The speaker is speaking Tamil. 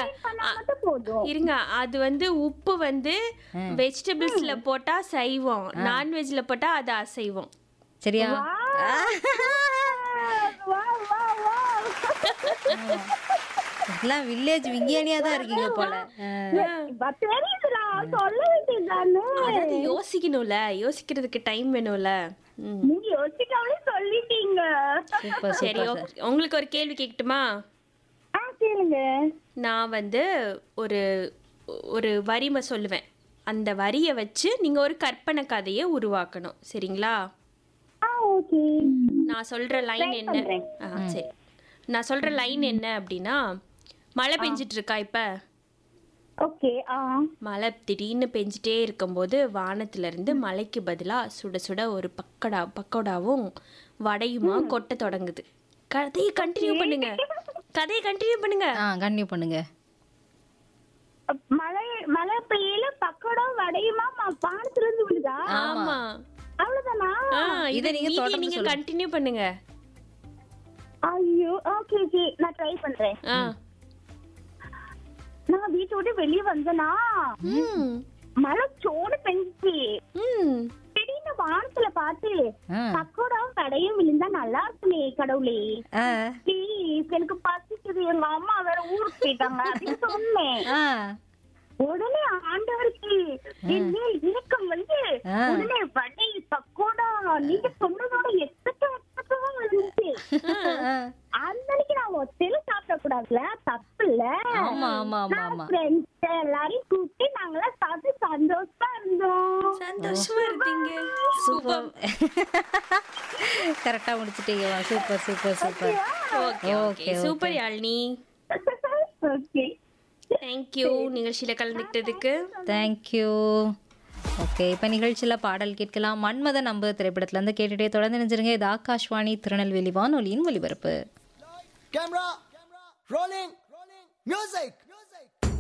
பண்ணா மட்டும் போதும் இருங்க அது வந்து உப்பு வந்து வெஜிடபிள்ஸ்ல போட்டா சைவம் நான்வெஜ்ல போட்டா அது அசைவம் சரியா வா வா வா எல்லாம் வில்லேஜ் விஞ்ஞானியா தான் இருக்கீங்க போல ஆ. ப- தெரியுதுடா சொல்ல வேண்டியதுதானே அதாவது யோசிக்கணும்ல யோசிக்கிறதுக்கு டைம் வேணும்ல ம். நீங்க யோசிக்காமலே சொல்லிட்டீங்க சூப்பர் சரி சூப்பர் ஓகே. உங்களுக்கு ஒரு கேள்வி கேட்கட்டுமா ஆ கேளுங்க நான் வந்து ஒரு ஒரு வரிமை சொல்லுவேன் அந்த வரியை வச்சு நீங்க ஒரு கற்பனை கதையை உருவாக்கணும் சரிங்களா ஆ ஓகே நான் சொல்ற லைன் என்ன பண்றேன். ஆ, சரி நான் சொல்ற லைன் என்ன அப்படின்னா மழை பெஞ்சிட்டு இருக்கா இப்ப ஓகே ஆ மழை திடீர்னு பெஞ்சிட்டே இருக்கும்போது வானத்துல இருந்து மழைக்கு பதிலா சுட சுட ஒரு பக்கடா பக்கோடாவும் வடையுமா கொட்ட தொடங்குது கதையை கண்டினியூ பண்ணுங்க கதையை கண்டினியூ பண்ணுங்க ஆ கண்டினியூ பண்ணுங்க மழை மழை பெய்யல பக்கோடம் வடையுமா ம- வானத்துல இருந்து விழுதா ஆமா அவ்வளவுதானா ஆ, இதை இதை நீங்க நீங்க தொடர்ந்து நீங்க சொல்லுங்க. கண்டினியூ பண்ணுங்க ஐயோ ஓகே ஓகே நான் ட்ரை பண்றேன் ஆ நான் வீட்டை விட்டு வெளியே வந்தனா ம் மழை சோடு பெஞ்சிச்சு ம் திடீர்னு வானத்துல பார்த்து ஆ. பக்கோடாவும் கடையும் விழுந்தா நல்லா இருக்குமே கடவுளே ஆ. ப்ளீஸ் எனக்கு பசிக்குது எங்க அம்மா வேற ஊருக்கு போயிட்டாங்க அப்படின்னு சொன்னேன் ஆ. உடனே ஆண்டவருக்கு என் மேல் இரக்கம் வந்து ஆ. உடனே வடை பக்கோடா நீங்க சொன்னதோட எத்தனை எத்தனை இருந்துச்சு ஆ. அந்த அன்னைக்கு நான் ஒத்தையில சாப்பிட கூடாதுல தப்பு இல்ல ஆமா ஆமா ஆமா ஆமா ஃப்ரெண்ட்ஸ் எல்லாரையும் கூப்பிட்டு நாங்களாம் சாப்பிட்டு சந்தோஷமா இருந்தோம் சந்தோஷமா இருந்தீங்க சூப்பர் கரெக்டா முடிச்சிட்டீங்க super super super okay okay Okay, super Yazhni okay thank you நிகழ்ச்சியில கலந்துக்கிட்டதுக்கு தேங்க்யூ ஓகே இப்போ நிகழ்ச்சியில் பாடல் கேட்கலாம் மன்மத நம்பு திரைப்படத்துலேருந்து கேட்டுட்டே தொடர்ந்து நினைச்சிருங்க இது ஆகாஷ்வாணி திருநெல்வேலி வானொலியின் ஒலிபரப்பு Camera, rolling, music.